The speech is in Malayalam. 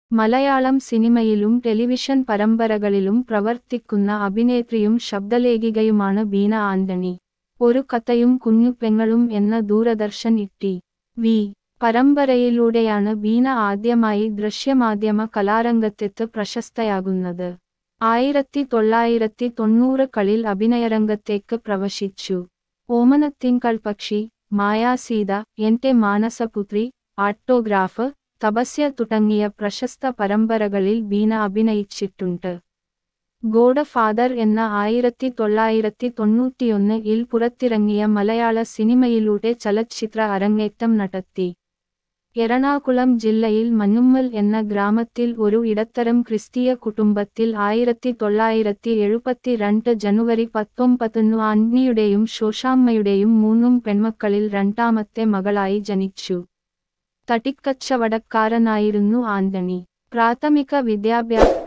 മലയാളം സിനിമയിലും ടെലിവിഷൻ പരമ്പരകളിലും പ്രവർത്തിക്കുന്ന അഭിനേത്രിയും ശബ്ദലേഖികയുമാണ് ബീന ആന്റണി ഒരു കഥയും കുഞ്ഞുപെങ്ങളും എന്ന ദൂരദർശൻ ഇട്ടി വി പരമ്പരയിലൂടെയാണ് ബീന ആദ്യമായി ദൃശ്യമാധ്യമ കലാരംഗത്തെത്ത് പ്രശസ്തയാകുന്നത് ആയിരത്തി തൊള്ളായിരത്തി തൊണ്ണൂറുകളിൽ അഭിനയരംഗത്തേക്ക് പ്രവശിച്ചു ഓമനത്തിങ്കൾ പക്ഷി മായാസീത എന്റെ മാനസപുത്രി ആട്ടോഗ്രാഫ് തപസ്യ തുടങ്ങിയ പ്രശസ്ത പരമ്പരകളിൽ ബീന അഭിനയിച്ചിട്ടുണ്ട് ഗോഡ് ഫാദർ എന്ന ആയിരത്തി തൊള്ളായിരത്തി തൊണ്ണൂറ്റിയൊന്ന് ഇൽ പുറത്തിറങ്ങിയ മലയാള സിനിമയിലൂടെ ചലച്ചിത്ര അരങ്ങേറ്റം നടത്തി എറണാകുളം ജില്ലയിൽ മഞ്ഞുമ്മൽ എന്ന ഗ്രാമത്തിൽ ഒരു ഇടത്തരം ക്രിസ്തീയ കുടുംബത്തിൽ ആയിരത്തി തൊള്ളായിരത്തി എഴുപത്തി രണ്ട് ജനുവരി പത്തൊമ്പതിനു ആന്റിയുടെയും ശോഷാമ്മയുടെയും മൂന്നും പെൺമക്കളിൽ രണ്ടാമത്തെ മകളായി ജനിച്ചു തട്ടിക്കച്ചവടക്കാരനായിരുന്നു ആന്റണി പ്രാഥമിക വിദ്യാഭ്യാസം